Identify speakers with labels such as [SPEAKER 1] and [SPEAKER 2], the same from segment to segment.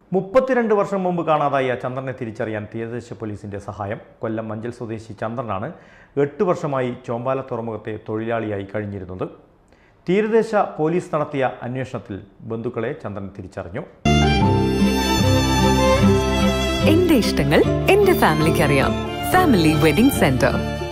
[SPEAKER 1] മുപ്പത്തിരണ്ട് വർഷം മുമ്പ് കാണാതായ ചന്ദ്രനെ തിരിച്ചറിയാൻ തീരദേശ പോലീസിന്റെ സഹായം കൊല്ലം മഞ്ചൽ സ്വദേശി ചന്ദ്രനാണ് എട്ട് വർഷമായി ചോമ്പാല തുറമുഖത്തെ തൊഴിലാളിയായി കഴിഞ്ഞിരുന്നത് തീരദേശ പോലീസ് നടത്തിയ അന്വേഷണത്തിൽ ബന്ധുക്കളെ ചന്ദ്രൻ തിരിച്ചറിഞ്ഞു
[SPEAKER 2] എന്റെ ഇഷ്ടങ്ങൾ എന്റെ ഫാമിലിക്ക് അറിയാം ഫാമിലി വെഡിംഗ് സെന്റർ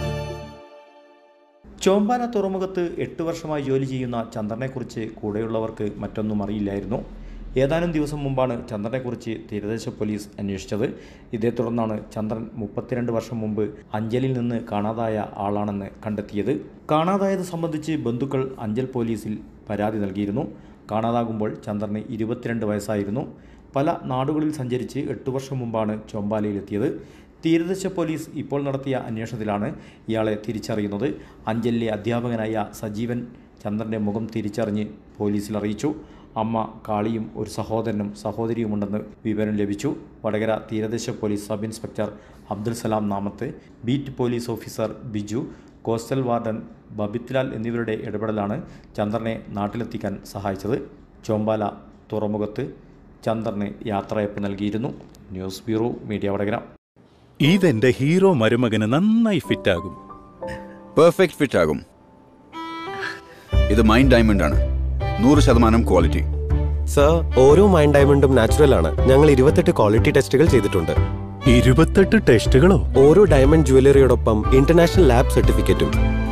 [SPEAKER 1] ചോമ്പാല തുറമുഖത്ത് എട്ട് വർഷമായി ജോലി ചെയ്യുന്ന ചന്ദ്രനെക്കുറിച്ച് കൂടെയുള്ളവർക്ക് മറ്റൊന്നും അറിയില്ലായിരുന്നു ഏതാനും ദിവസം മുമ്പാണ് ചന്ദ്രനെക്കുറിച്ച് തീരദേശ പോലീസ് അന്വേഷിച്ചത് ഇതേ തുടർന്നാണ് ചന്ദ്രൻ മുപ്പത്തിരണ്ട് വർഷം മുമ്പ് അഞ്ചലിൽ നിന്ന് കാണാതായ ആളാണെന്ന് കണ്ടെത്തിയത് കാണാതായത് സംബന്ധിച്ച് ബന്ധുക്കൾ അഞ്ചൽ പോലീസിൽ പരാതി നൽകിയിരുന്നു കാണാതാകുമ്പോൾ ചന്ദ്രന് ഇരുപത്തിരണ്ട് വയസ്സായിരുന്നു പല നാടുകളിൽ സഞ്ചരിച്ച് എട്ട് വർഷം മുമ്പാണ് ചോമ്പാലയിലെത്തിയത് തീരദേശ പോലീസ് ഇപ്പോൾ നടത്തിയ അന്വേഷണത്തിലാണ് ഇയാളെ തിരിച്ചറിയുന്നത് അഞ്ചലിലെ അധ്യാപകനായ സജീവൻ ചന്ദ്രൻ്റെ മുഖം തിരിച്ചറിഞ്ഞ് പോലീസിൽ അറിയിച്ചു അമ്മ കാളിയും ഒരു സഹോദരനും സഹോദരിയുമുണ്ടെന്ന് വിവരം ലഭിച്ചു വടകര തീരദേശ police sub inspector Abdul Salam Namath beat police officer Biju coastal warden Babithlal എന്നിവരുടെ ഇടപെടലാണ് ചന്ദ്രനെ നാട്ടിലെത്തിക്കാൻ സഹായിച്ചത് ചോമ്പാല തുറമുഖത്ത് ചന്ദ്രന് യാത്രയപ്പ് നൽകിയിരുന്നു ന്യൂസ് ബ്യൂറോ മീഡിയ വടകര
[SPEAKER 3] ഇതെന്റെ ഹീറോ മരുമകന് നന്നായി ഫിറ്റാകും
[SPEAKER 4] പെർഫെക്റ്റ് ഫിറ്റ് ആകും ഇത് മൈൻഡ് ഡയമണ്ട് ആണ് നൂറ് ശതമാനം ക്വാളിറ്റി
[SPEAKER 5] സർ ഓരോ മൈൻ ഡയമണ്ടും നാച്ചുറൽ ആണ് ഞങ്ങൾ ഇരുപത്തെട്ട് ക്വാളിറ്റി ടെസ്റ്റുകൾ ചെയ്തിട്ടുണ്ട്
[SPEAKER 3] ഇരുപത്തെട്ട് ടെസ്റ്റുകളോ
[SPEAKER 5] ഓരോ ഡയമണ്ട് ജുവലറിയോടൊപ്പം ഇന്റർനാഷണൽ ലാബ് സർട്ടിഫിക്കറ്റും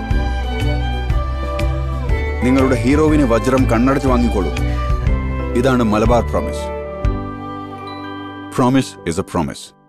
[SPEAKER 4] നിങ്ങളുടെ ഹീറോവിന് വജ്രം കണ്ണടച്ച് വാങ്ങിക്കോളൂ ഇതാണ് Malabar promise promise is a promise